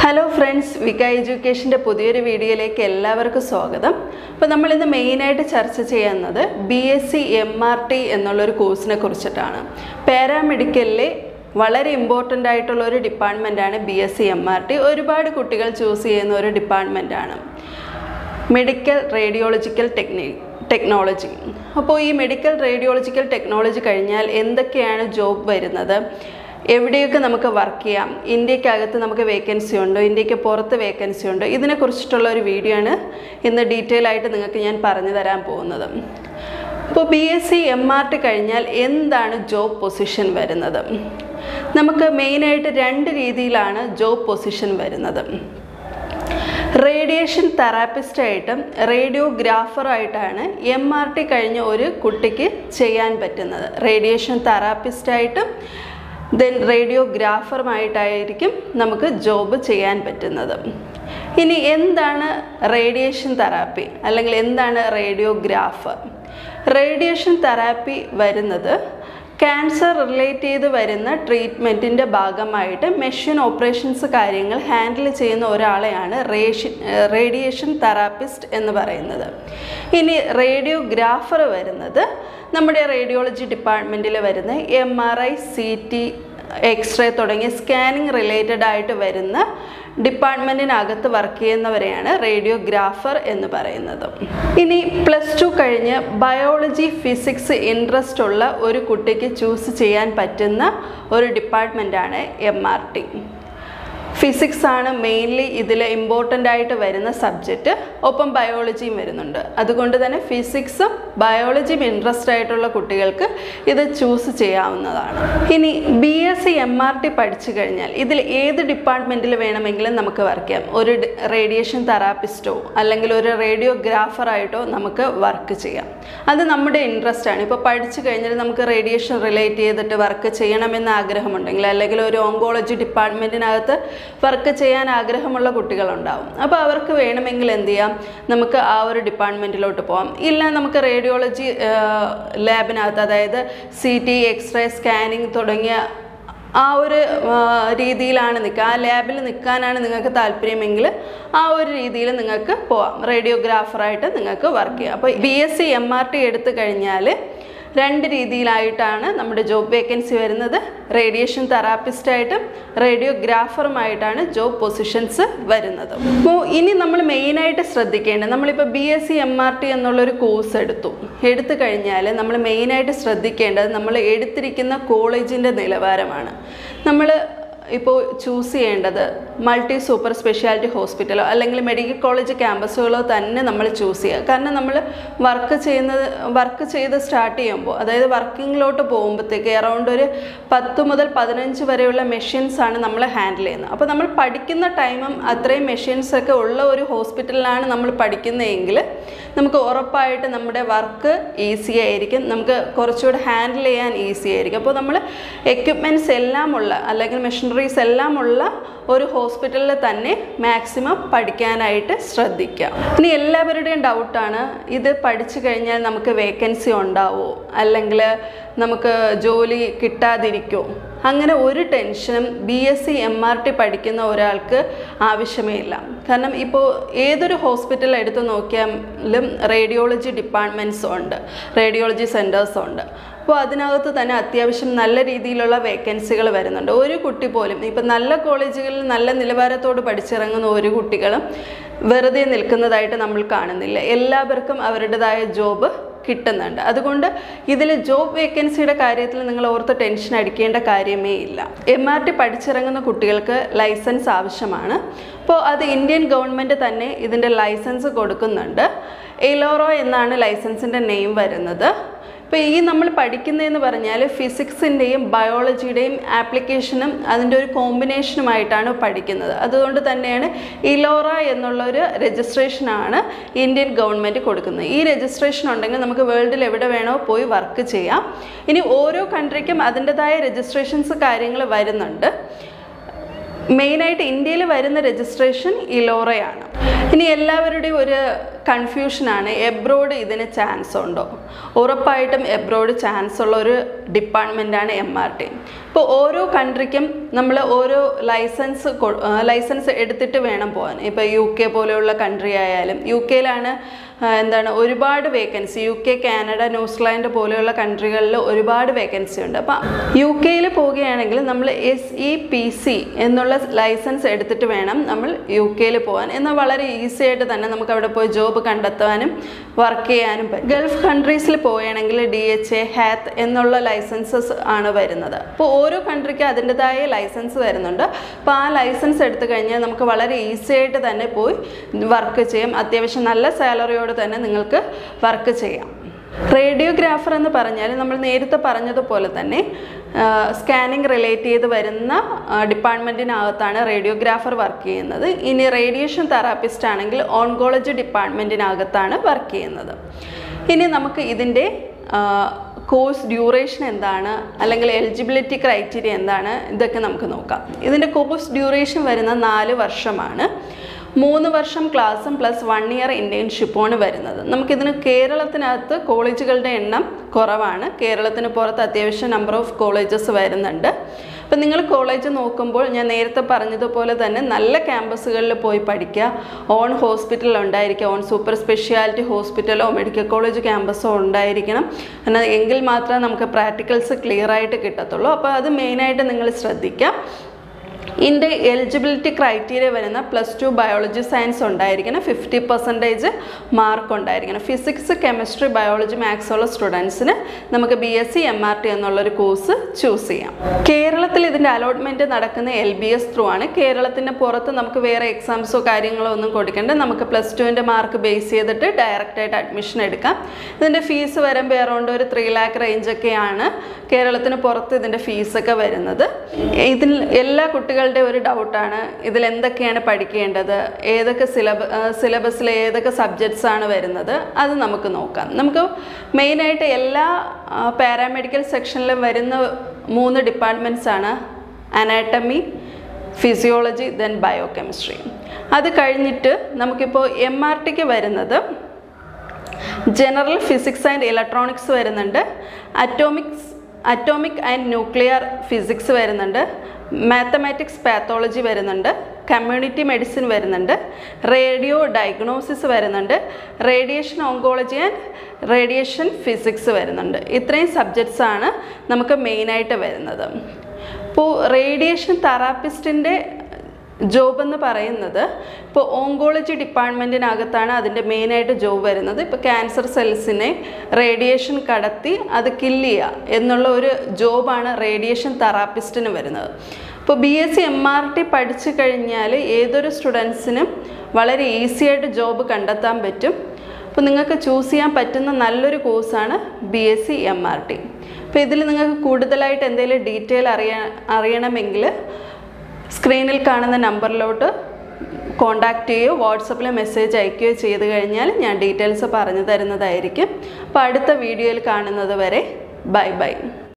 hello friends വിക എഡ്യൂക്കേഷൻ്റെ പുതിയൊരു വീഡിയോയിലേക്ക് എല്ലാവർക്കും സ്വാഗതം അപ്പോൾ നമ്മളിന്ന് മെയിനായിട്ട് ചർച്ച ചെയ്യുന്നത് B S C M R T എന്നുള്ളൊരു കോഴ്സിനെ കുറിച്ചിട്ടാണ് പാരാമെഡിക്കലിലെ വളരെ ഇമ്പോർട്ടൻ്റ് ആയിട്ടുള്ള ഒരു ഡിപ്പാർട്ട്മെൻറ്റാണ് B S C M R T ഒരുപാട് കുട്ടികൾ ചൂസ് ചെയ്യുന്ന ഒരു ഡിപ്പാർട്ട്മെൻറ്റാണ് മെഡിക്കൽ റേഡിയോളജിക്കൽ ടെക്നി ടെക്നോളജി അപ്പോൾ ഈ മെഡിക്കൽ റേഡിയോളജിക്കൽ ടെക്നോളജി കഴിഞ്ഞാൽ എന്തൊക്കെയാണ് ജോബ് വരുന്നത് എവിടെയൊക്കെ നമുക്ക് വർക്ക് ചെയ്യാം ഇന്ത്യക്കകത്ത് നമുക്ക് വേക്കൻസി ഉണ്ടോ ഇന്ത്യക്ക് പുറത്ത് വേക്കൻസി ഉണ്ടോ ഇതിനെക്കുറിച്ചിട്ടുള്ള ഒരു വീഡിയോ ആണ് ഇന്ന് ഡീറ്റെയിൽ ആയിട്ട് നിങ്ങൾക്ക് ഞാൻ പറഞ്ഞു തരാൻ പോകുന്നത് അപ്പോൾ B S C M R T കഴിഞ്ഞാൽ എന്താണ് ജോബ് പൊസിഷൻ വരുന്നത് നമുക്ക് മെയിനായിട്ട് രണ്ട് രീതിയിലാണ് ജോബ് പൊസിഷൻ വരുന്നത് റേഡിയേഷൻ തെറാപ്പിസ്റ്റായിട്ടും റേഡിയോഗ്രാഫറായിട്ടാണ് എം ആർ ടി കഴിഞ്ഞ ഒരു കുട്ടിക്ക് ചെയ്യാൻ പറ്റുന്നത് റേഡിയേഷൻ തെറാപ്പിസ്റ്റായിട്ടും ദെൻ റേഡിയോഗ്രാഫറുമായിട്ടായിരിക്കും നമുക്ക് ജോബ് ചെയ്യാൻ പറ്റുന്നത് ഇനി എന്താണ് റേഡിയേഷൻ തെറാപ്പി അല്ലെങ്കിൽ എന്താണ് റേഡിയോഗ്രാഫർ റേഡിയേഷൻ തെറാപ്പി വരുന്നത് ക്യാൻസർ റിലേറ്റ് ചെയ്ത് വരുന്ന ട്രീറ്റ്മെൻറ്റിൻ്റെ ഭാഗമായിട്ട് മെഷീൻ ഓപ്പറേഷൻസ് കാര്യങ്ങൾ ഹാൻഡിൽ ചെയ്യുന്ന ഒരാളെയാണ് റേഷൻ റേഡിയേഷൻ തെറാപ്പിസ്റ്റ് എന്ന് പറയുന്നത് ഇനി റേഡിയോഗ്രാഫർ വരുന്നത് നമ്മുടെ റേഡിയോളജി ഡിപ്പാർട്ട്മെൻറ്റിൽ വരുന്ന M R I C T X ray തുടങ്ങിയ സ്കാനിങ് റിലേറ്റഡ് ആയിട്ട് വരുന്ന ഡിപ്പാർട്ട്മെൻറ്റിനകത്ത് വർക്ക് ചെയ്യുന്നവരെയാണ് റേഡിയോഗ്രാഫർ എന്ന് പറയുന്നത് ഇനി പ്ലസ് ടു കഴിഞ്ഞ് ബയോളജി ഫിസിക്സ് ഇൻട്രസ്റ്റ് ഉള്ള ഒരു കുട്ടിക്ക് ചൂസ് ചെയ്യാൻ പറ്റുന്ന ഒരു ഡിപ്പാർട്ട്മെൻറ്റാണ് എം ആർ ടി ഫിസിക്സ് ആണ് മെയിൻലി ഇതിൽ ഇമ്പോർട്ടൻ്റ് ആയിട്ട് വരുന്ന സബ്ജക്റ്റ് ഒപ്പം ബയോളജിയും വരുന്നുണ്ട് അതുകൊണ്ട് തന്നെ ഫിസിക്സും ബയോളജിയും ഇൻട്രസ്റ്റ് ആയിട്ടുള്ള കുട്ടികൾക്ക് ഇത് ചൂസ് ചെയ്യാവുന്നതാണ് ഇനി B S C M R T പഠിച്ചു കഴിഞ്ഞാൽ ഇതിൽ ഏത് ഡിപ്പാർട്ട്മെൻറ്റിൽ വേണമെങ്കിലും നമുക്ക് വർക്ക് ചെയ്യാം ഒരു റേഡിയേഷൻ തെറാപ്പിസ്റ്റോ അല്ലെങ്കിൽ ഒരു റേഡിയോഗ്രാഫറായിട്ടോ നമുക്ക് വർക്ക് ചെയ്യാം അത് നമ്മുടെ ഇൻട്രസ്റ്റ് ആണ് ഇപ്പോൾ പഠിച്ചു കഴിഞ്ഞാൽ നമുക്ക് റേഡിയേഷൻ റിലേറ്റ് ചെയ്തിട്ട് വർക്ക് ചെയ്യണമെന്ന് ആഗ്രഹമുണ്ടെങ്കിൽ അല്ലെങ്കിൽ ഒരു ഓങ്കോളജി ഡിപ്പാർട്ട്മെൻറ്റിനകത്ത് വർക്ക് ചെയ്യാൻ ആഗ്രഹമുള്ള കുട്ടികളുണ്ടാവും അപ്പോൾ അവർക്ക് വേണമെങ്കിൽ എന്ത് ചെയ്യാം നമുക്ക് ആ ഒരു ഡിപ്പാർട്ട്മെൻറ്റിലോട്ട് പോകാം ഇല്ല നമുക്ക് റേഡിയോളജി ലാബിനകത്ത് അതായത് സി ടി എക്സ്റേ സ്കാനിങ് തുടങ്ങിയ ആ ഒരു രീതിയിലാണ് നിൽക്കുക ആ ലാബിൽ നിൽക്കാനാണ് നിങ്ങൾക്ക് താല്പര്യമെങ്കിൽ ആ ഒരു രീതിയിൽ നിങ്ങൾക്ക് പോവാം റേഡിയോഗ്രാഫറായിട്ട് നിങ്ങൾക്ക് വർക്ക് ചെയ്യാം അപ്പോൾ B S C M R T എടുത്തു കഴിഞ്ഞാൽ രണ്ട് രീതിയിലായിട്ടാണ് നമ്മുടെ ജോബ് വേക്കൻസി വരുന്നത് റേഡിയേഷൻ തെറാപ്പിസ്റ്റായിട്ടും റേഡിയോഗ്രാഫറുമായിട്ടാണ് ജോബ് പൊസിഷൻസ് വരുന്നത് അപ്പോൾ ഇനി നമ്മൾ മെയിനായിട്ട് ശ്രദ്ധിക്കേണ്ടത് നമ്മളിപ്പോൾ B S C M R T എന്നുള്ളൊരു കോഴ്സ് എടുത്തു എടുത്തു കഴിഞ്ഞാൽ നമ്മൾ മെയിനായിട്ട് ശ്രദ്ധിക്കേണ്ടത് നമ്മൾ എടുത്തിരിക്കുന്ന കോളേജിൻ്റെ നിലവാരമാണ് നമ്മൾ ഇപ്പോൾ ചൂസ് ചെയ്യേണ്ടത് മൾട്ടി സൂപ്പർ സ്പെഷ്യാലിറ്റി ഹോസ്പിറ്റലോ അല്ലെങ്കിൽ മെഡിക്കൽ കോളേജ് ക്യാമ്പസുകളോ തന്നെ നമ്മൾ ചൂസ് ചെയ്യുക കാരണം നമ്മൾ വർക്ക് ചെയ്യുന്നത് വർക്ക് ചെയ്ത് സ്റ്റാർട്ട് ചെയ്യുമ്പോൾ അതായത് വർക്കിങ്ങിലോട്ട് പോകുമ്പോഴത്തേക്ക് അറൗണ്ട് ഒരു പത്ത് മുതൽ പതിനഞ്ച് വരെയുള്ള മെഷീൻസ് ആണ് നമ്മൾ ഹാൻഡിൽ ചെയ്യുന്നത് അപ്പോൾ നമ്മൾ പഠിക്കുന്ന ടൈമും അത്രയും മെഷീൻസ് ഒക്കെ ഉള്ള ഒരു ഹോസ്പിറ്റലിലാണ് നമ്മൾ പഠിക്കുന്നതെങ്കിൽ നമുക്ക് ഉറപ്പായിട്ട് നമ്മുടെ വർക്ക് ഈസി ആയിരിക്കും നമുക്ക് കുറച്ചുകൂടെ ഹാൻഡിൽ ചെയ്യാൻ ഈസി ആയിരിക്കും അപ്പോൾ നമ്മൾ എക്യുപ്മെൻറ്റ്സ് എല്ലാം ഉള്ള അല്ലെങ്കിൽ മെഷീനറീസ് എല്ലാം ഉള്ള ഒരു ഹോസ്പിറ്റലിൽ തന്നെ മാക്സിമം പഠിക്കാനായിട്ട് ശ്രദ്ധിക്കാം ഇനി എല്ലാവരുടെയും ഡൗട്ടാണ് ഇത് പഠിച്ചു കഴിഞ്ഞാൽ നമുക്ക് വേക്കൻസി ഉണ്ടാവോ അല്ലെങ്കിൽ നമുക്ക് ജോലി കിട്ടാതിരിക്കുമോ അങ്ങനെ ഒരു ടെൻഷനും B S C M R T പഠിക്കുന്ന ഒരാൾക്ക് ആവശ്യമേ ഇല്ല കാരണം ഇപ്പോൾ ഏതൊരു ഹോസ്പിറ്റൽ എടുത്ത് നോക്കിയാലും റേഡിയോളജി ഡിപ്പാർട്ട്മെൻറ്റ്സും ഉണ്ട് റേഡിയോളജി സെൻറ്റേഴ്സും ഉണ്ട് അപ്പോൾ അതിനകത്ത് തന്നെ അത്യാവശ്യം നല്ല രീതിയിലുള്ള വേക്കൻസികൾ വരുന്നുണ്ട് ഒരു കുട്ടി പോലും ഇപ്പം നല്ല കോളേജുകളിൽ നല്ല നിലവാരത്തോട് പഠിച്ചിറങ്ങുന്ന ഒരു കുട്ടികളും വെറുതെ നിൽക്കുന്നതായിട്ട് നമ്മൾ കാണുന്നില്ല എല്ലാവർക്കും അവരുടേതായ ജോബ് കിട്ടുന്നുണ്ട് അതുകൊണ്ട് ഇതിൽ ജോബ് വേക്കൻസിയുടെ കാര്യത്തിൽ നിങ്ങൾ ഓർത്ത് ടെൻഷൻ അടിക്കേണ്ട കാര്യമേ ഇല്ല എം ആർ ടി പഠിച്ചിറങ്ങുന്ന കുട്ടികൾക്ക് ലൈസൻസ് ആവശ്യമാണ് അപ്പോൾ അത് ഇന്ത്യൻ ഗവൺമെൻറ് തന്നെ ഇതിൻ്റെ ലൈസൻസ് കൊടുക്കുന്നുണ്ട് എലോറോ എന്നാണ് ലൈസൻസിൻ്റെ നെയിം വരുന്നത് ഇപ്പോൾ ഈ നമ്മൾ പഠിക്കുന്നതെന്ന് പറഞ്ഞാൽ ഫിസിക്സിൻ്റെയും ബയോളജിയുടെയും ആപ്ലിക്കേഷനും അതിൻ്റെ ഒരു കോമ്പിനേഷനുമായിട്ടാണ് പഠിക്കുന്നത് അതുകൊണ്ട് തന്നെയാണ് ഇലോറ എന്നുള്ളൊരു രജിസ്ട്രേഷനാണ് ഇന്ത്യൻ ഗവൺമെൻറ് കൊടുക്കുന്നത് ഈ രജിസ്ട്രേഷൻ ഉണ്ടെങ്കിൽ നമുക്ക് വേൾഡിൽ എവിടെ വേണോ പോയി വർക്ക് ചെയ്യാം ഇനി ഓരോ കൺട്രിക്കും അതിൻ്റെതായ രജിസ്ട്രേഷൻസ് കാര്യങ്ങൾ വരുന്നുണ്ട് മെയിനായിട്ട് ഇന്ത്യയിൽ വരുന്ന രജിസ്ട്രേഷൻ ഇലോറയാണ് ഇനി എല്ലാവരുടെയും ഒരു കൺഫ്യൂഷനാണ് എബ്രോഡ് ഇതിന് ചാൻസ് ഉണ്ടോ ഉറപ്പായിട്ടും എബ്രോഡ് ചാൻസ് ഉള്ള ഒരു ഡിപ്പാർട്ട്മെൻറ്റാണ് എം ആർ ടി ഇപ്പോൾ ഓരോ കൺട്രിക്കും നമ്മൾ ഓരോ ലൈസൻസ് ലൈസൻസ് എടുത്തിട്ട് വേണം പോകാൻ ഇപ്പോൾ യു കെ പോലെയുള്ള കൺട്രി ആയാലും യു കെയിലാണ് എന്താണ് ഒരുപാട് vacancy U K Canada New Zealand പോലെയുള്ള കൺട്രികളിൽ ഒരുപാട് വേക്കൻസി ഉണ്ട് അപ്പം യു കെയിൽ പോവുകയാണെങ്കിൽ നമ്മൾ എസ് ഇ പി സി എന്നുള്ള ലൈസൻസ് എടുത്തിട്ട് വേണം നമ്മൾ യു കെയിൽ പോകാൻ എന്നാൽ വളരെ ഈസി ആയിട്ട് തന്നെ നമുക്ക് അവിടെ പോയി ജോബ് കണ്ടെത്താനും വർക്ക് ചെയ്യാനും പറ്റും ഗൾഫ് കൺട്രീസിൽ പോവുകയാണെങ്കിൽ ഡി എച്ച് എ ഹാത്ത് എന്നുള്ള ലൈസൻസസ് ആണ് വരുന്നത് അപ്പോൾ ഓരോ കൺട്രിക്കും അതിൻ്റെതായ ലൈസൻസ് വരുന്നുണ്ട് അപ്പോൾ ആ ലൈസൻസ് എടുത്തു കഴിഞ്ഞാൽ നമുക്ക് വളരെ ഈസി ആയിട്ട് തന്നെ പോയി വർക്ക് ചെയ്യാം അത്യാവശ്യം നല്ല സാലറിയോട് തന്നെ നിങ്ങൾക്ക് വർക്ക് ചെയ്യാം റേഡിയോഗ്രാഫർ എന്ന് പറഞ്ഞാൽ നമ്മൾ നേരത്തെ പറഞ്ഞതുപോലെ തന്നെ സ്കാനിങ് റിലേറ്റ് ചെയ്ത് വരുന്ന ഡിപ്പാർട്ട്മെൻറ്റിനകത്താണ് റേഡിയോഗ്രാഫർ വർക്ക് ചെയ്യുന്നത് ഇനി റേഡിയേഷൻ തെറാപ്പിസ്റ്റ് ആണെങ്കിൽ ഓൺകോളജി ഡിപ്പാർട്ട്മെൻറ്റിനകത്താണ് വർക്ക് ചെയ്യുന്നത് ഇനി നമുക്ക് ഇതിൻ്റെ കോഴ്സ് ഡ്യൂറേഷൻ എന്താണ് അല്ലെങ്കിൽ എലിജിബിലിറ്റി ക്രൈറ്റീരിയ എന്താണ് ഇതൊക്കെ നമുക്ക് നോക്കാം ഇതിൻ്റെ കോഴ്സ് ഡ്യൂറേഷൻ വരുന്ന നാല് വർഷമാണ് മൂന്ന് വർഷം ക്ലാസ്സും പ്ലസ് വൺ ഇയർ ഇൻറ്റേൺഷിപ്പുമാണ് വരുന്നത് നമുക്കിതിന് കേരളത്തിനകത്ത് കോളേജുകളുടെ എണ്ണം കുറവാണ് കേരളത്തിന് പുറത്ത് അത്യാവശ്യം നമ്പർ ഓഫ് കോളേജസ് വരുന്നുണ്ട് അപ്പം നിങ്ങൾ കോളേജ് നോക്കുമ്പോൾ ഞാൻ നേരത്തെ പറഞ്ഞതുപോലെ തന്നെ നല്ല ക്യാമ്പസുകളിൽ പോയി പഠിക്കുക ഓൺ ഹോസ്പിറ്റൽ ഉണ്ടായിരിക്കുക ഓൺ സൂപ്പർ സ്പെഷ്യാലിറ്റി ഹോസ്പിറ്റലോ മെഡിക്കൽ കോളേജ് ക്യാമ്പസോ ഉണ്ടായിരിക്കണം എന്നാൽ എങ്കിൽ മാത്രമേ നമുക്ക് പ്രാക്ടിക്കൽസ് ക്ലിയർ ആയിട്ട് കിട്ടത്തുള്ളൂ അപ്പോൾ അത് മെയിനായിട്ട് നിങ്ങൾ ശ്രദ്ധിക്കുക ഇതിൻ്റെ എലിജിബിലിറ്റി ക്രൈറ്റീരിയ വരുന്ന പ്ലസ് ടു ബയോളജി സയൻസ് ഉണ്ടായിരിക്കണം ഫിഫ്റ്റി പെർസെൻറ്റേജ് മാർക്ക് ഉണ്ടായിരിക്കണം ഫിസിക്സ് കെമിസ്ട്രി ബയോളജി മാത്സ് ഉള്ള സ്റ്റുഡൻസിന് നമുക്ക് B S C M R T എന്നുള്ളൊരു കോഴ്സ് ചൂസ് ചെയ്യാം കേരളത്തിൽ ഇതിൻ്റെ അലോട്ട്മെൻറ്റ് നടക്കുന്ന എൽ ബി എസ് ത്രൂ ആണ് കേരളത്തിൻ്റെ പുറത്ത് നമുക്ക് വേറെ എക്സാംസോ കാര്യങ്ങളോ ഒന്നും കൊടുക്കേണ്ട നമുക്ക് പ്ലസ് ടുവിൻ്റെ മാർക്ക് ബേസ് ചെയ്തിട്ട് ഡയറക്റ്റായിട്ട് അഡ്മിഷൻ എടുക്കാം ഇതിൻ്റെ ഫീസ് വരുമ്പോൾ അറൗണ്ട് ഒരു ത്രീ ലാക്ക് റേഞ്ചൊക്കെയാണ് കേരളത്തിന് പുറത്ത് ഇതിൻ്റെ ഫീസൊക്കെ വരുന്നത് ഇതിൽ എല്ലാ കുട്ടികളുടെ ഒരു ഡൗട്ടാണ് ഇതിൽ എന്തൊക്കെയാണ് പഠിക്കേണ്ടത് ഏതൊക്കെ സിലബ സിലബസിൽ ഏതൊക്കെ സബ്ജക്ട്സ് ആണ് വരുന്നത് അത് നമുക്ക് നോക്കാം നമുക്ക് മെയിനായിട്ട് എല്ലാ പാരാമെഡിക്കൽ സെക്ഷനിലും വരുന്ന മൂന്ന് ഡിപ്പാർട്ട്മെൻറ്റ്സ് ആണ് അനാട്ടമി ഫിസിയോളജി ദെൻ ബയോകെമിസ്ട്രി അത് കഴിഞ്ഞിട്ട് നമുക്കിപ്പോൾ എം ആർ ടിക്ക് വരുന്നത് ജനറൽ ഫിസിക്സ് ആൻഡ് ഇലക്ട്രോണിക്സ് വരുന്നുണ്ട് atomics atomic and nuclear physics വരുന്നുണ്ട് മാത്തമാറ്റിക്സ് പാത്തോളജി വരുന്നുണ്ട് കമ്മ്യൂണിറ്റി മെഡിസിൻ വരുന്നുണ്ട് റേഡിയോ ഡയഗ്നോസിസ് വരുന്നുണ്ട് radiation oncology and radiation physics വരുന്നുണ്ട് ഇത്രയും സബ്ജക്ട്സ് ആണ് നമുക്ക് മെയിനായിട്ട് വരുന്നത് ഇപ്പോൾ റേഡിയേഷൻ തെറാപ്പിസ്റ്റിൻ്റെ ജോബ് എന്ന് പറയുന്നത് ഇപ്പോൾ ഓങ്കോളജി ഡിപ്പാർട്ട്മെൻറ്റിനകത്താണ് അതിൻ്റെ മെയിനായിട്ട് ജോബ് വരുന്നത് ഇപ്പോൾ ക്യാൻസർ സെൽസിനെ റേഡിയേഷൻ കടത്തി അത് കില്ല് ചെയ്യുക എന്നുള്ള ഒരു ജോബാണ് റേഡിയേഷൻ തെറാപ്പിസ്റ്റിന് വരുന്നത് ഇപ്പോൾ B S C M R T പഠിച്ചു കഴിഞ്ഞാൽ ഏതൊരു സ്റ്റുഡൻസിനും വളരെ ഈസി ആയിട്ട് ജോബ് കണ്ടെത്താൻ പറ്റും അപ്പോൾ നിങ്ങൾക്ക് ചൂസ് ചെയ്യാൻ പറ്റുന്ന നല്ലൊരു കോഴ്സാണ് B S C M R T അപ്പോൾ ഇതിൽ നിങ്ങൾക്ക് കൂടുതലായിട്ട് എന്തെങ്കിലും ഡീറ്റെയിൽ അറിയാ അറിയണമെങ്കിൽ സ്ക്രീനിൽ കാണുന്ന നമ്പറിലോട്ട് കോണ്ടാക്ട് ചെയ്യുകയോ വാട്സപ്പിൽ മെസ്സേജ് അയക്കുകയോ ചെയ്ത് കഴിഞ്ഞാൽ ഞാൻ ഡീറ്റെയിൽസ് പറഞ്ഞു തരുന്നതായിരിക്കും അപ്പോൾ അടുത്ത വീഡിയോയിൽ കാണുന്നത് വരെ ബൈ ബൈ